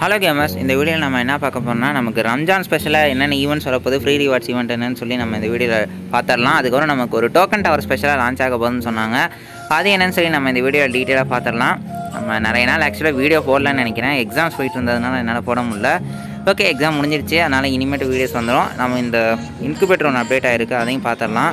hello gamers இந்த வீடியோவில் நம்ம என்ன பார்க்க போறோம்னா நமக்கு ரம்ஜான் ஸ்பெஷலாக என்னென்ன ஈவெண்ட்ஸ் வரப்போகுது ஃப்ரீ ரிவார்ட்ஸ் ஈவெண்ட் என்னன்னு சொல்லி நம்ம இந்த வீடியோவில் பார்த்துடலாம் அதுக்கப்புறம் நமக்கு ஒரு டோக்கன் டவர் ஸ்பெஷலாக லான்ச் ஆக போகுதுன்னு சொன்னாங்க அது என்னன்னு சொல்லி நம்ம இந்த வீடியோவில் டீட்டெயிலாக பார்த்துடலாம் நம்ம நிறைய நாள் ஆக்சுவலாக வீடியோ போடலன்னு நினைக்கிறேன் எக்ஸாம்ஸ் போயிட்டு இருந்ததுனால என்னால் போட முடியல ஓகே எக்ஸாம் முடிஞ்சிருச்சு அதனால் இனிமேட்டு வீடியோஸ் வந்துடும் நம்ம இந்த இன்குபேட்டர் ஒன்று அப்டேட் ஆகிருக்கு அதையும் பார்த்துடலாம்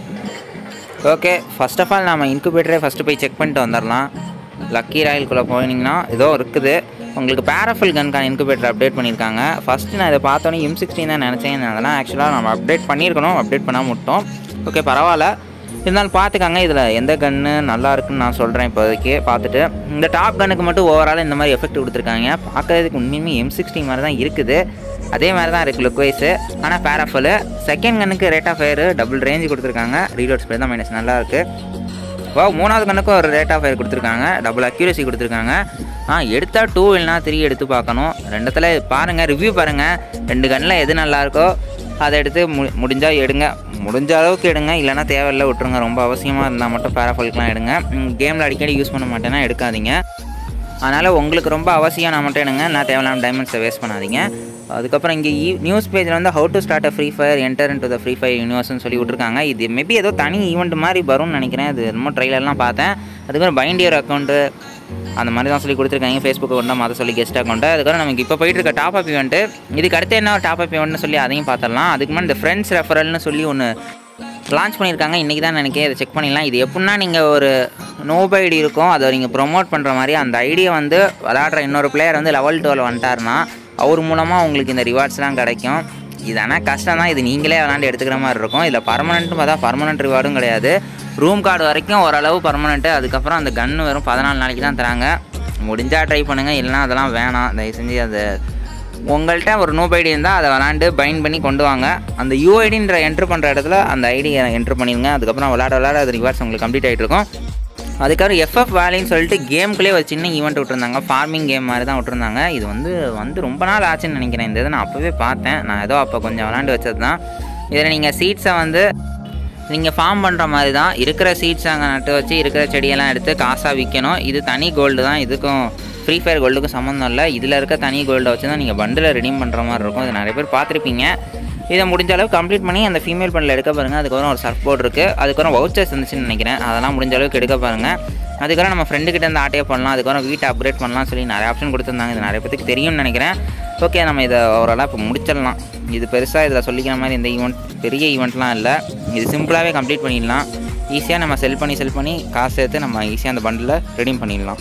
ஓகே ஃபர்ஸ்ட் ஆஃப் ஆல் நம்ம இன்குபேட்டரே ஃபஸ்ட்டு போய் செக் பண்ணிட்டு வந்துடலாம் லக்கி ராயல்குள்ளே போனீங்கன்னா ஏதோ இருக்குது உங்களுக்கு பேரஃபில் கன்கான இன்குபேட்டர் அப்டேட் பண்ணியிருக்காங்க ஃபஸ்ட்டு நான் இதை பார்த்தோன்னே எம் சிக்ஸ்டீன் தான் நினச்சேன் அதெல்லாம் ஆக்சுவலாக நம்ம அப்டேட் பண்ணியிருக்கணும் அப்டேட் பண்ணாமல் விட்டோம் ஓகே பரவாயில்ல இருந்தாலும் பார்த்துக்காங்க இதில் எந்த கன்று நல்லா இருக்குன்னு நான் சொல்கிறேன் இப்போதைக்கு பார்த்துட்டு இந்த டாப் கன்னுக்கு மட்டும் ஓவரால் இந்த மாதிரி எஃபெக்ட் கொடுத்துருக்காங்க பார்க்கறதுக்கு உண்மையுமே எம் சிக்ஸ்டீன் மாதிரி தான் இருக்குது அதே மாதிரி தான் இருக்குது லுக் வைஸு ஆனால் பேராஃபல் செகண்ட் கன்னுக்கு rate of fire double range கொடுத்துருக்காங்க ரீலோட் ஸ்பீட் தான் மைனஸ் நல்லா இருக்குது வா மூணாவது கண்ணுக்கும் ஒரு ரேட் ஆஃப் ஃபயர் கொடுத்துருக்காங்க டபுள் அக்யூரசி கொடுத்துருக்காங்க ஆ எடுத்தால் டூ இல்லைனா த்ரீ எடுத்து பார்க்கணும் ரெண்டுத்தில் பாருங்கள் ரிவ்யூ பாருங்கள் ரெண்டு கண்ணில் எது நல்லா இருக்கோ அதை எடுத்து மு முடிஞ்சால் எடுங்க முடிஞ்ச அளவுக்கு எடுங்க இல்லைனா தேவையில்லை விட்டுருங்க ரொம்ப அவசியமாக இருந்தால் மட்டும் பேராஃபலுக்குலாம் எடுங்க கேமில் அடிக்கடி யூஸ் பண்ண மாட்டேன்னா எடுக்காதீங்க அதனால் உங்களுக்கு ரொம்ப அவசியம் நான் மட்டும் எடுங்க நான் தேவையில்லாம டைமண்ட்ஸை வேஸ்ட் பண்ணாதீங்க அதுக்கப்புறம் இங்கே நியூஸ் பேஜில் வந்து how to start a Free Fire enter into the Free Fire யூனிவர்ஸ்னு சொல்லி விட்ருக்காங்க இது மேபி ஏதோ தனி ஈவெண்ட் மாதிரி வரும்னு நினைக்கிறேன் அது என்னமோ ட்ரைலர்லாம் பார்த்தேன் அதுக்கப்புறம் பைண்டியர் அக்கௌண்ட்டு அந்த மாதிரி தான் சொல்லி கொடுத்துருக்காங்க ஃபேஸ்புக் அக்கௌண்ட்டாக மாற்ற சொல்லி கெஸ்ட் அக்கௌண்ட்டு அதுக்கப்புறம் நமக்கு இப்போ போயிட்டு இருக்க டாப் அப் ஈவெண்ட்டு இதுக்கு அடுத்து என்ன டாப் அப் ஈவெண்ட்னு சொல்லி அதையும் பார்த்துடலாம் அதுக்கு முன்னாடி இந்த ஃப்ரெண்ட்ஸ் ரெஃபரல்னு சொல்லி ஒன்று லான்ச் பண்ணியிருக்காங்க இன்றைக்கி தான் நினைக்கிறேன் இதை செக் பண்ணிடலாம் இது எப்படின்னா நீங்கள் ஒரு நோப ஐடி இருக்கும் அதை நீங்கள் ப்ரொமோட் பண்ணுற மாதிரி அந்த ஐடியை வந்து விளாடுற இன்னொரு பிளேயர் வந்து லெவல் டுவெல் வந்துட்டாருன்னா அவர் மூலமாக உங்களுக்கு இந்த ரிவார்ட்ஸ்லாம் கிடைக்கும் இது ஆனால் கஷ்டம் தான் இது நீங்களே விளாண்டு எடுத்துக்கிற மாதிரி இருக்கும் இதில் பர்மனெண்ட்டும் பார்த்தா பர்மனெண்ட் ரிவார்டும் கிடையாது ரூம் கார்டு வரைக்கும் ஓரளவு பர்மனெண்ட்டு அதுக்கப்புறம் அந்த கன்று வெறும் பதினாலு நாளைக்கு தான் தராங்க முடிஞ்சால் ட்ரை பண்ணுங்கள் இல்லைனா அதெல்லாம் வேணாம் தயவு செஞ்சு அது உங்கள்கிட்ட ஒரு நோப் ஐடி இருந்தால் அதை விளாண்டு பைண்ட் பண்ணி கொண்டு வாங்க அந்த யூஐடின்ற என்ட்ரு பண்ணுற இடத்துல அந்த ஐடியை என்ட்ரு பண்ணிடுங்க அதுக்கப்புறம் விளாட விளாட அது ரிவார்ட்ஸ் உங்களுக்கு கம்ப்ளீட் ஆகிட்டு இருக்கும் அதுக்கப்புறம் எஃப்எஃப் வேலின்னு சொல்லிட்டு கேமுக்குள்ளே ஒரு சின்ன ஈவெண்ட் விட்டுருந்தாங்க ஃபார்மிங் கேம் மாதிரி தான் விட்டுருந்தாங்க இது வந்து வந்து ரொம்ப நாள் ஆச்சுன்னு நினைக்கிறேன் இந்த இதை நான் அப்போவே பார்த்தேன் நான் ஏதோ அப்போ கொஞ்சம் விளாண்டு வச்சது தான் இதில் நீங்கள் சீட்ஸை வந்து நீங்கள் ஃபார்ம் பண்ணுற மாதிரி தான் இருக்கிற சீட்ஸ் அங்கே நட்டு வச்சு இருக்கிற செடியெல்லாம் எடுத்து காசாக விற்கணும் இது தனி கோல்டு தான் இதுக்கும் ஃப்ரீ ஃபயர் கோல்டுக்கும் சம்மந்தம் இல்லை இதில் இருக்க தனி கோல்டை வச்சு தான் நீங்கள் பண்டில் ரெடீம் பண்ணுற மாதிரி இருக்கும் இது நிறைய பேர் பார்த்துருப்பீங்க இதை முடிஞ்ச அளவு கம்ப்ளீட் பண்ணி அந்த ஃபீமேல் பண்டில் எடுக்க பாருங்கள் அதுக்கப்புறம் ஒரு சர்ஃப் போர்டு இருக்குது அதுக்கப்புறம் வவுச்சர்ஸ் இருந்துச்சுன்னு நினைக்கிறேன் அதெல்லாம் முடிஞ்ச அளவுக்கு எடுக்க பாருங்கள் அதுக்கப்புறம் நம்ம ஃப்ரெண்டுக்கிட்ட இருந்து ஆட்டையை பண்ணலாம் அதுக்கப்புறம் வீட்டை அப்கிரேட் பண்ணலாம் சொல்லி நிறைய ஆப்ஷன் கொடுத்துருந்தாங்க இது நிறைய பேருக்கு தெரியும்னு நினைக்கிறேன் ஓகே நம்ம இதை ஓரளவு இப்போ முடிச்சிடலாம் இது பெருசாக இதில் சொல்லிக்கிற மாதிரி இந்த ஈவெண்ட் பெரிய ஈவெண்ட்லாம் இல்லை இது சிம்பிளாகவே கம்ப்ளீட் பண்ணிடலாம் ஈஸியாக நம்ம செல் பண்ணி செல் பண்ணி காசு சேர்த்து நம்ம ஈஸியாக அந்த பண்டில் ரெடீம் பண்ணிடலாம்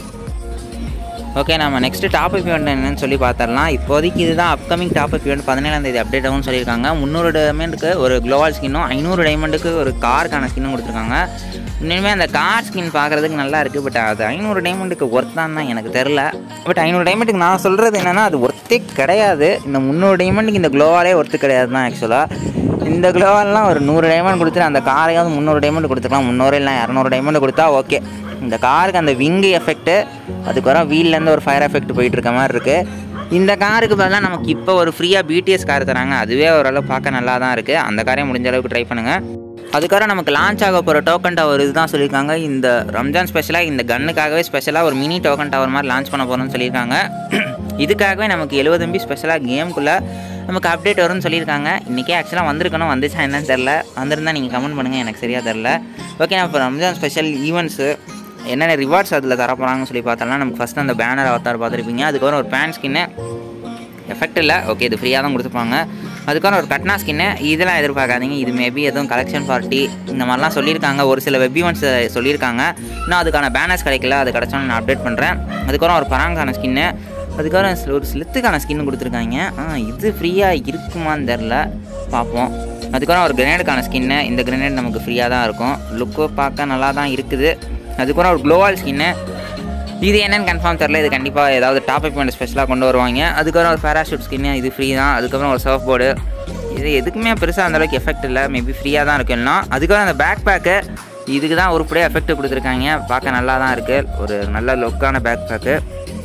ஓகே நம்ம நெக்ஸ்ட் டாபிக் ஈவெண்ட் என்னன்னு சொல்லி பார்த்துடலாம் இப்போதைக்கு இதுதான் அப்கமிங் டாபிக் ஈவெண்ட் பதினேழாம் தேதி அப்டேட் ஆகும்னு சொல்லியிருக்காங்க முந்நூறு டைமண்டுக்கு ஒரு குளோவால் ஸ்கின்னும் ஐநூறு டைமண்டுக்கு ஒரு காருக்கான ஸ்கின்னும் கொடுத்துருக்காங்க இனிமே அந்த கார் ஸ்கின் பார்க்குறதுக்கு நல்லா இருக்குது பட் அது ஐநூறு டைமண்டுக்கு ஒர்த் தான் தான் எனக்கு தெரில பட் ஐநூறு டைமண்டுக்கு நான் சொல்கிறது என்னென்னா அது ஒர்த்தே கிடையாது இந்த முந்நூறு டைமண்டுக்கு இந்த குளோவாலே ஒர்த்து கிடையாது தான் ஆக்சுவலாக இந்த குளோவால்லாம் ஒரு நூறு டைமண்ட் கொடுத்துட்டு அந்த காரையாவது முந்நூறு டைமண்ட் கொடுத்துக்கலாம் முந்நூறு இல்லை இரநூறு டைமண்ட் கொடுத்தா ஓகே இந்த காருக்கு அந்த விங்கு எஃபெக்ட்டு அதுக்கப்புறம் வீல்லேருந்து ஒரு ஃபயர் எஃபெக்ட் போயிட்டு இருக்க மாதிரி இருக்குது இந்த காருக்கு பதிலாக நமக்கு இப்போ ஒரு ஃப்ரீயாக பிடிஎஸ் கார் தராங்க அதுவே ஓரளவு பார்க்க நல்லா தான் இருக்குது அந்த காரையும் முடிஞ்ச அளவுக்கு ட்ரை பண்ணுங்கள் அதுக்கப்புறம் நமக்கு லான்ச் ஆக போகிற டோக்கன் டவர் இதுதான் சொல்லியிருக்காங்க இந்த ரம்ஜான் ஸ்பெஷலாக இந்த கன்னுக்காகவே ஸ்பெஷலாக ஒரு மினி டோக்கன் டவர் மாதிரி லான்ச் பண்ண போகிறோம்னு சொல்லியிருக்காங்க இதுக்காகவே நமக்கு எழுபது எம்பி ஸ்பெஷலாக கேமுக்குள்ளே நமக்கு அப்டேட் வரும்னு சொல்லியிருக்காங்க இன்றைக்கே ஆக்சுவலாக வந்திருக்கணும் வந்துச்சா என்னன்னு தெரில வந்திருந்தால் நீங்கள் கமெண்ட் பண்ணுங்கள் எனக்கு சரியாக தெரில ஓகே நான் இப்போ ரம்ஜான் ஸ்பெஷல் ஈவெண்ட்ஸு என்னென்ன ரிவார்ட்ஸ் அதில் தரப்போகிறாங்கன்னு சொல்லி பார்த்தோம்னா நமக்கு ஃபஸ்ட் அந்த பேனர் அவத்தார் பார்த்துருப்பீங்க அதுக்கப்புறம் ஒரு பேண்ட் ஸ்கின்னு எஃபெக்ட் இல்லை ஓகே இது ஃப்ரீயாக தான் கொடுத்துருப்பாங்க அதுக்கப்புறம் ஒரு கட்னா ஸ்கின்னு இதெல்லாம் எதிர்பார்க்காதீங்க இது மேபி எதுவும் கலெக்ஷன் பார்ட்டி இந்த மாதிரிலாம் சொல்லியிருக்காங்க ஒரு சில வெப் ஈவெண்ட்ஸ் சொல்லியிருக்காங்க இன்னும் அதுக்கான பேனர்ஸ் கிடைக்கல அது கிடச்சோன்னு நான் அப்டேட் பண்ணுறேன் அதுக்கப்புறம் ஒரு பராங்கான ஸ்கின்னு அதுக்கப்புறம் ஒரு ஸ்லித்துக்கான ஸ்கின்னு கொடுத்துருக்காங்க ஆ இது ஃப்ரீயாக இருக்குமான்னு தெரில பார்ப்போம் அதுக்கப்புறம் ஒரு கிரனேடுக்கான ஸ்கின்னு இந்த கிரனேட் நமக்கு ஃப்ரீயாக தான் இருக்கும் லுக்கு பார்க்க நல்லா தான் இருக்குது அதுக்கப்புறம் ஒரு க்ளோவால் ஸ்கின்னு இது என்னன்னு கன்ஃபார்ம் தெரில இது கண்டிப்பாக ஏதாவது டாபிக் பாயிண்ட் ஸ்பெஷலாக கொண்டு வருவாங்க அதுக்கப்புறம் ஒரு பேராஷூட் ஸ்கின்னு இது ஃப்ரீ தான் அதுக்கப்புறம் ஒரு சர்ஃப் போர்டு இது எதுக்குமே பெருசாக அந்தளவுக்கு எஃபெக்ட் இல்லை மேபி ஃப்ரீயாக தான் இருக்குன்னா அதுக்கப்புறம் அந்த பேக் பேக்கு இதுக்கு தான் உருப்படியாக எஃபெக்ட் கொடுத்துருக்காங்க பார்க்க நல்லா தான் இருக்குது ஒரு நல்ல லுக்கான பேக் பேக்கு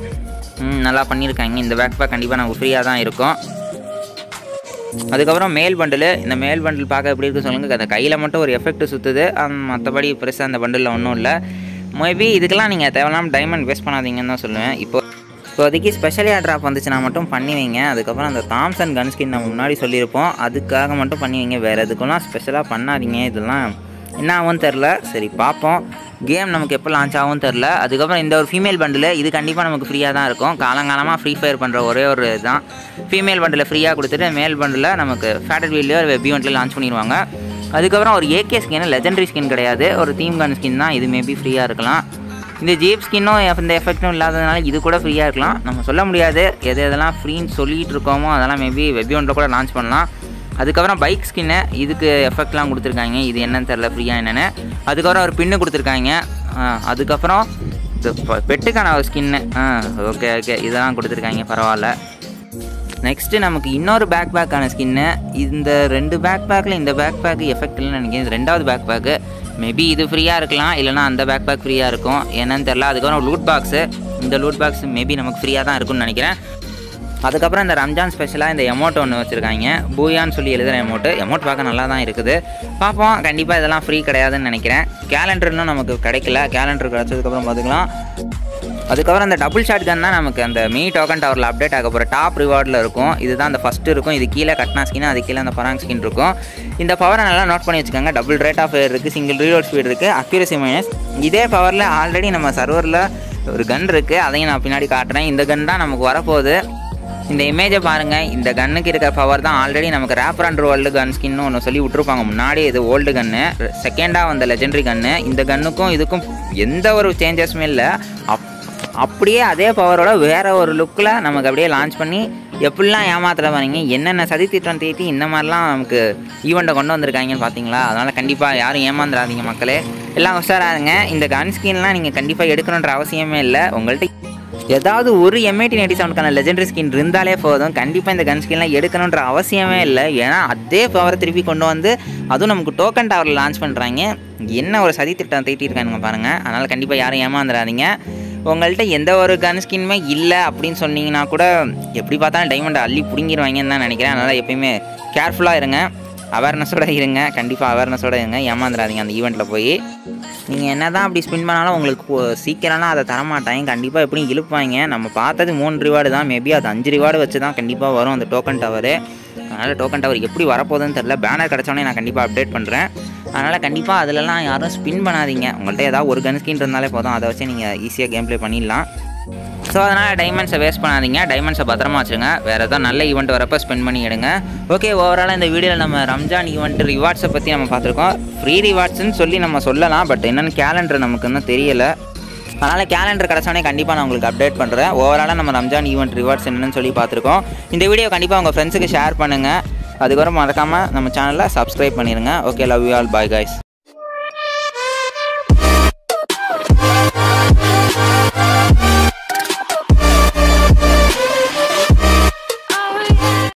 நல்லா பண்ணியிருக்காங்க இந்த பேக் பேக் கண்டிப்பாக நமக்கு ஃப்ரீயாக தான் இருக்கும் அதுக்கப்புறம் மேல் பண்டில் இந்த மேல் பண்டில் பார்க்க எப்படி இருக்குது சொல்லுங்கள் அந்த கையில் மட்டும் ஒரு எஃபெக்ட் சுற்றுது மற்றபடி பெருசாக அந்த பண்டிலில் ஒன்றும் இல்லை மேபி இதுக்கெல்லாம் நீங்கள் தேவையில்லாமல் டைமண்ட் வேஸ்ட் பண்ணாதீங்கன்னு தான் சொல்லுவேன் இப்போ இப்போதைக்கு ஸ்பெஷலியாக ட்ராப் வந்துச்சுன்னா மட்டும் பண்ணி வைங்க அதுக்கப்புறம் அந்த தாம்சன் கன் ஸ்கின் நம்ம முன்னாடி சொல்லியிருப்போம் அதுக்காக மட்டும் பண்ணி வைங்க வேறு எதுக்கெல்லாம் ஸ்பெஷலாக பண்ணாதீங்க இதெல்லாம் என்ன ஆகும்னு தெரில சரி பார்ப்போம் கேம் நமக்கு எப்போ லான்ச் ஆகும்னு தெரில அதுக்கப்புறம் இந்த ஒரு ஃபீமேல் பண்டில் இது கண்டிப்பாக நமக்கு ஃப்ரீயாக தான் இருக்கும் காலங்காலமாக ஃப்ரீ ஃபயர் பண்ணுற ஒரே ஒரு இதுதான் ஃபீமேல் பண்டில் ஃப்ரீயாக கொடுத்துட்டு மேல் பண்டில் நமக்கு ஃபேட்டட் வீல்லையோ வெப் ஈவெண்ட்டில் லான்ச் பண்ணிடுவாங்க அதுக்கப்புறம் ஒரு ஏகே ஸ்கின் லெஜெண்டரி ஸ்கின் கிடையாது ஒரு தீம் கன் ஸ்கின் தான் இது மேபி ஃப்ரீயாக இருக்கலாம் இந்த ஜீப் ஸ்கின்னும் இந்த எஃபெக்ட்டும் இல்லாததுனால இது கூட ஃப்ரீயாக இருக்கலாம் நம்ம சொல்ல முடியாது எது எதெல்லாம் ஃப்ரீன்னு சொல்லிட்டு இருக்கோமோ அதெல்லாம் மேபி வெப்யூனில் கூட லான்ச் பண்ணலாம் அதுக்கப்புறம் பைக் ஸ்கின்னு இதுக்கு எஃபெக்ட்லாம் கொடுத்துருக்காங்க இது என்னன்னு தெரில ஃப்ரீயாக என்னென்னு அதுக்கப்புறம் ஒரு பின்னு கொடுத்துருக்காங்க ஆ, அதுக்கப்புறம் இந்த பெ- பெட்டுக்கான ஒரு ஸ்கின்னு ஆ ஓகே ஓகே இதெல்லாம் கொடுத்துருக்காங்க பரவாயில்ல நெக்ஸ்ட்டு நமக்கு இன்னொரு பேக் பேக்கான ஸ்கின்னு இந்த ரெண்டு பேக் பேக்கில் இந்த பேக் பேக் எஃபெக்ட் இல்லைன்னு நினைக்கிறேன் இது ரெண்டாவது பேக் பேக்கு மேபி இது ஃப்ரீயாக இருக்கலாம் இல்லைனா அந்த பேக் பேக் ஃப்ரீயாக இருக்கும் என்னன்னு தெரில அதுக்கப்புறம் லூட் பாக்ஸு இந்த லூட் பாக்ஸ் மேபி நமக்கு ஃப்ரீயாக தான் இருக்கும்னு நினைக்கிறேன் அதுக்கப்புறம் இந்த ரம்ஜான் ஸ்பெஷலாக இந்த எமௌண்ட் ஒன்று வச்சுருக்காங்க பூயான்னு சொல்லி எழுதுகிற எமௌண்ட்டு எமௌண்ட் பார்க்க நல்லா தான் இருக்குது பார்ப்போம் கண்டிப்பாக இதெல்லாம் ஃப்ரீ கிடையாதுன்னு நினைக்கிறேன் கேலண்டர் இன்னும் நமக்கு கிடைக்கல கேலண்டர் கிடச்சதுக்கப்புறம் பார்த்துக்கலாம் அதுக்கப்புறம் அந்த டபுள் ஷாட் கன் தான் நமக்கு அந்த மீ டோக்கன் டவரில் அப்டேட் ஆக போகிற டாப் ரிவார்டில் இருக்கும் இதுதான் அந்த ஃபஸ்ட்டு இருக்கும் இது கீழே கட்னா ஸ்கின் அது கீழே அந்த பராங் ஸ்கின் இருக்கும் இந்த பவரை நல்லா நோட் பண்ணி வச்சுக்கோங்க டபுள் ரேட் ஆஃப் ஃபயர் இருக்குது சிங்கிள் ரீலோட் ஸ்பீட் இருக்குது அக்யூரசி மைனஸ் இதே பவரில் ஆல்ரெடி நம்ம சர்வரில் ஒரு கன் இருக்குது அதையும் நான் பின்னாடி காட்டுறேன் இந்த கன் தான் நமக்கு வரப்போகுது இந்த இமேஜை பாருங்கள் இந்த கன்னுக்கு இருக்கிற பவர் தான் ஆல்ரெடி நமக்கு rapper and world gun skin ஒன்று சொல்லி விட்ருப்பாங்க முன்னாடி இது ஓல்டு கன்னு செகண்டாக வந்த லெஜெண்டரி கன்னு இந்த கன்னுக்கும் இதுக்கும் எந்த ஒரு சேஞ்சஸுமே இல்லை அப் அப்படியே அதே பவரோட வேற ஒரு லுக்கில் நமக்கு அப்படியே லான்ச் பண்ணி எப்படிலாம் ஏமாத்துற பாருங்க என்னென்ன சதி திட்டம் தீட்டி இந்த மாதிரிலாம் நமக்கு ஈவெண்ட்டை கொண்டு வந்திருக்காங்கன்னு பார்த்தீங்களா அதனால் கண்டிப்பாக யாரும் ஏமாந்துடாதீங்க மக்களே எல்லாம் உஷாராருங்க இந்த கன் ஸ்கின்லாம் நீங்கள் கண்டிப்பாக எடுக்கணுன்ற அவசியமே இல்லை உங்கள்கிட்ட ஏதாவது ஒரு எம்ஐடி நைன்டி செவனுக்கான லெஜெண்டரி ஸ்கின் இருந்தாலே போதும் கண்டிப்பாக இந்த கன் ஸ்கின்லாம் எடுக்கணுன்ற அவசியமே இல்லை ஏன்னா அதே பவரை திருப்பி கொண்டு வந்து அதுவும் நமக்கு டோக்கன் டவரில் லான்ச் பண்ணுறாங்க என்ன ஒரு சதி திட்டம் தீட்டியிருக்கானுங்க பாருங்கள் அதனால் கண்டிப்பாக யாரும் ஏமாந்துடாதீங்க உங்கள்கிட்ட எந்த ஒரு கன் ஸ்கின்மே இல்லை அப்படின்னு சொன்னீங்கன்னா கூட எப்படி பார்த்தாலும் டைமண்டை அள்ளி பிடுங்கிடுவாங்கன்னு தான் நினைக்கிறேன் அதனால் எப்பயுமே கேர்ஃபுல்லாக இருங்க அவேர்னஸோட இருங்க கண்டிப்பாக அவேர்னஸோட இருங்க ஏமாந்துடாதீங்க அந்த ஈவெண்ட்டில் போய் நீங்கள் என்ன தான் அப்படி ஸ்பின் பண்ணாலும் உங்களுக்கு போ- சீக்கிரம்லாம் அதை தரமாட்டாங்க கண்டிப்பாக எப்படியும் இழுப்பாங்க நம்ம பார்த்தது மூணு ரிவார்டு தான் மேபி அது அஞ்சு ரிவார்டு வச்சு தான் கண்டிப்பாக வரும் அந்த டோக்கன் டவரு அதனால் டோக்கன் டவர் எப்படி வரப்போகுதுன்னு தெரில பேனர் கிடச்சோன்னே நான் கண்டிப்பாக அப்டேட் பண்ணுறேன் அதனால் கண்டிப்பாக அதிலலாம் யாரும் ஸ்பின் பண்ணாதீங்க உங்கள்கிட்ட ஏதாவது ஒரு கன் ஸ்கின் இருந்தாலே போதும் அதை வச்சு நீங்கள் ஈஸியாக கேம் ப்ளே பண்ணிடலாம் ஸோ அதனால் டைமண்ட்ஸை வேஸ்ட் பண்ணாதீங்க டைமண்ட்ஸை பத்திரமா வச்சுருங்க வேறு ஏதாவது நல்ல ஈவெண்ட் வரப்போ ஸ்பெண்ட் பண்ணி எடுங்க ஓகே ஓவராலாக இந்த வீடியோவில் நம்ம ரம்ஜான் ஈவெண்ட் ரிவார்ட்ஸை பற்றி நம்ம பார்த்துருக்கோம் ஃப்ரீ ரிவார்ட்ஸ்னு சொல்லி நம்ம சொல்லலாம் பட் என்னென்னு கேலண்டர் நமக்கு இன்னும் தெரியலை அதனால் கேலண்டர் கிடச்சோடனே கண்டிப்பாக நான் உங்களுக்கு அப்டேட் பண்ணுறேன் ஓவராலாக நம்ம ரம்ஜான் ஈவெண்ட் ரிவார்ட்ஸ் என்னன்னு சொல்லி பார்த்துருக்கோம் இந்த வீடியோ கண்டிப்பாக உங்கள் ஃப்ரெண்ட்ஸுக்கு ஷேர் பண்ணுங்கள் அதுக்கப்புறம் மறக்காமல் நம்ம சேனலை சப்ஸ்கிரைப் பண்ணிடுங்க okay love you all bye guys